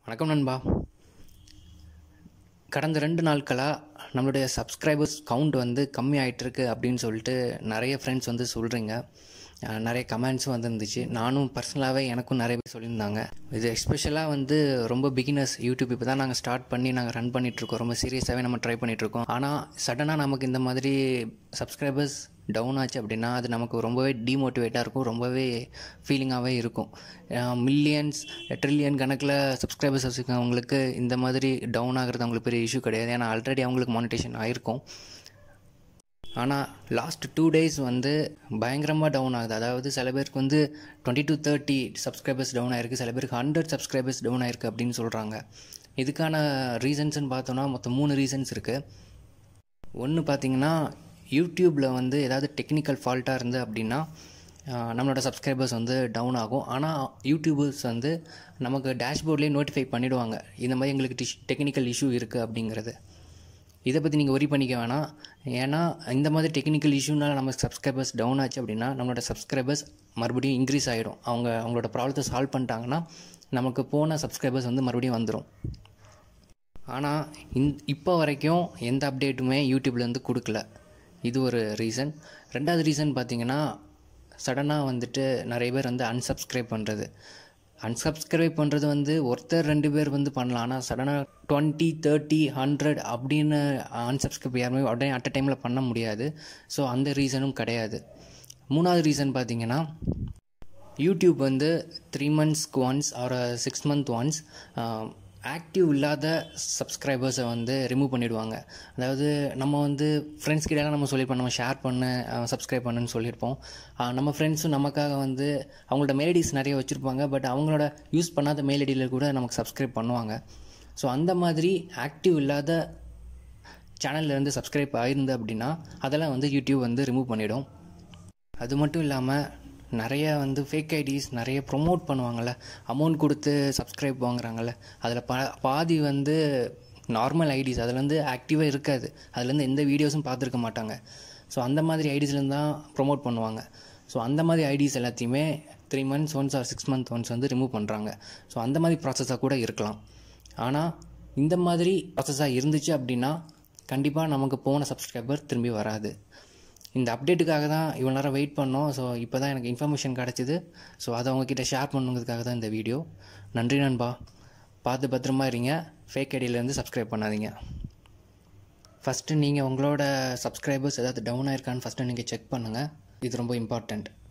வணக்கம் நண்பா கடந்த ரெண்டு நாட்களாக நம்மளுடைய சப்ஸ்கிரைபர்ஸ் கவுண்ட் வந்து கம்மி ஆயிட்டு இருக்கு அப்படின்னு சொல்லிட்டு நிறைய ஃப்ரெண்ட்ஸ் வந்து சொல்கிறீங்க நிறைய கமெண்ட்ஸும் வந்துருந்துச்சு நானும் பர்சனலாகவே எனக்கும் நிறைய பேர் சொல்லியிருந்தாங்க இது எஸ்பெஷலாக வந்து ரொம்ப பிகினர்ஸ் யூடியூப் இப்போ தான் நாங்கள் ஸ்டார்ட் பண்ணி நாங்கள் ரன் பண்ணிகிட்ருக்கோம் ரொம்ப சீரியஸாகவே நம்ம ட்ரை பண்ணிகிட்ருக்கோம் ஆனால் சடனாக நமக்கு இந்த மாதிரி சப்ஸ்கிரைபர்ஸ் டவுன் ஆச்சு அப்படின்னா அது நமக்கு ரொம்பவே டிமோட்டிவேட்டாக இருக்கும் ரொம்பவே ஃபீலிங்காகவே இருக்கும் மில்லியன்ஸ் ட்ரில்லியன் கணக்கில் சப்ஸ்கிரைபர்ஸ் வச்சுருக்கவங்களுக்கு இந்த மாதிரி டவுன் ஆகிறது அவங்களுக்கு பெரிய இஷ்யூ கிடையாது ஏன்னா ஆல்ரெடி அவங்களுக்கு மானிட்டேஷன் ஆயிருக்கும் ஆனால் லாஸ்ட் டூ டேஸ் வந்து பயங்கரமாக டவுன் ஆகுது அதாவது சில பேருக்கு வந்து twenty to thirty subscribers down ஆயிருக்கு சில பேருக்கு ஹண்ட்ரட் சப்ஸ்கிரைபர்ஸ் டவுன் ஆயிருக்கு அப்படின்னு சொல்கிறாங்க இதுக்கான ரீசன்ஸ்னு பார்த்தோன்னா மொத்தம் மூணு ரீசன்ஸ் இருக்குது ஒன்று பார்த்தீங்கன்னா யூடியூப்பில் வந்து ஏதாவது டெக்னிக்கல் ஃபால்ட்டாக இருந்து அப்படின்னா ஆஹ், நம்மளோட சப்ஸ்கிரைபர்ஸ் வந்து டவுன் ஆகும் ஆனால் யூடியூபர்ஸ் வந்து நமக்கு டேஷ்போர்ட்லேயே நோட்டிஃபை பண்ணிவிடுவாங்க இந்த மாதிரி எங்களுக்கு டிஷ் டெக்னிக்கல் இஷ்யூ இருக்குது அப்படிங்கிறது இதை பற்றி நீங்கள் ஒரி பண்ணிக்க வேணாம் ஏன்னா இந்த மாதிரி டெக்னிக்கல் இஷ்யூனால நம்ம சப்ஸ்கிரைபர்ஸ் டவுன் ஆச்சு அப்படின்னா நம்மளோட சப்ஸ்கிரைபர்ஸ் மறுபடியும் இன்க்ரீஸ் ஆகிடும் அவங்க அவங்களோட ப்ராப்ளத்தை சால்வ் பண்ணிட்டாங்கன்னா நமக்கு போன சப்ஸ்கிரைபர்ஸ் வந்து மறுபடியும் வந்துடும் ஆனால் இந் இப்போ வரைக்கும் எந்த அப்டேட்டுமே யூடியூப்லேருந்து கொடுக்கல இது ஒரு ரீசன் ரெண்டாவது ரீசன் பார்த்தீங்கன்னா சடனாக வந்துட்டு நிறைய பேர் வந்து unsubscribe பண்ணுறது unsubscribe பண்ணுறது வந்து ஒருத்தர் ரெண்டு பேர் வந்து பண்ணலாம் ஆனால் சடனாக டுவெண்ட்டி தேர்ட்டி ஹண்ட்ரட் அப்படின்னு unsubscribe யாருமே உடனே அட் அ டைமில் பண்ண முடியாது ஸோ அந்த ரீசனும் கிடையாது மூணாவது ரீசன் பார்த்தீங்கன்னா யூடியூப் வந்து த்ரீ மந்த்ஸ்க்கு ஒன்ஸ் ஒரு சிக்ஸ் மந்த் ஒன்ஸ் ஆக்டிவ் இல்லாத சப்ஸ்கிரைபர்ஸை வந்து ரிமூவ் பண்ணிடுவாங்க அதாவது நம்ம வந்து ஃப்ரெண்ட்ஸ் கிட்டலாம் நம்ம சொல்லியிருப்போம் நம்ம ஷேர் பண்ணு சப்ஸ்கிரைப் பண்ணுன்னு சொல்லியிருப்போம் ஆஹ் நம்ம ஃப்ரெண்ட்ஸும் நமக்காக வந்து அவங்களோட மெலடிஸ் நிறைய வச்சுருப்பாங்க பட் அவங்களோட யூஸ் பண்ணாத மெலடியில் கூட நமக்கு சப்ஸ்கிரைப் பண்ணுவாங்க ஸோ அந்த மாதிரி ஆக்டிவ் இல்லாத சேனல்ல இருந்து சப்ஸ்கிரைப் ஆயிருந்து அப்படின்னா அதெல்லாம் வந்து யூடியூப் வந்து ரிமூவ் பண்ணிடும் அது மட்டும் இல்லாமல் நிறைய வந்து ஃபேக் ஐடிஸ் நிறைய ப்ரொமோட் பண்ணுவாங்கள்ல அமௌண்ட் கொடுத்து சப்ஸ்கிரைப் வாங்குறாங்கல்ல அதில் பா பாதி வந்து நார்மல் ஐடிஸ் அதில் வந்து ஆக்டிவாக இருக்காது அதுலேருந்து எந்த வீடியோஸும் பார்த்துருக்க மாட்டாங்க ஸோ அந்த மாதிரி ஐடிஸ்லேருந்து தான் ப்ரொமோட் பண்ணுவாங்க ஸோ அந்த மாதிரி ஐடிஸ் எல்லாத்தையுமே three months once or six month once வந்து ரிமூவ் பண்ணுறாங்க ஸோ அந்த மாதிரி ப்ராசஸாக கூட இருக்கலாம் ஆனால் இந்த மாதிரி ப்ராசஸாக இருந்துச்சு அப்படின்னா கண்டிப்பாக நமக்கு போன சப்ஸ்கிரைபர் திரும்பி வராது இந்த அப்டேட்டுக்காக தான் இவ்வளோ நேரம் வெயிட் பண்ணோம் ஸோ இப்போ தான் எனக்கு இன்ஃபர்மேஷன் கிடச்சிது ஸோ அதை உங்ககிட்ட ஷேர் பண்ணுங்கிறதுக்காக தான் இந்த வீடியோ நன்றி நண்பா பார்த்து பத்திரமா இருங்க ஃபேக் ஐடியிலேருந்து சப்ஸ்கிரைப் பண்ணாதீங்க ஃபஸ்ட்டு நீங்கள் உங்களோட சப்ஸ்கிரைபர்ஸ் ஏதாவது டவுன் ஆயிருக்கான்னு ஃபஸ்ட்டு நீங்கள் செக் பண்ணுங்கள் இது ரொம்ப இம்பார்ட்டண்ட்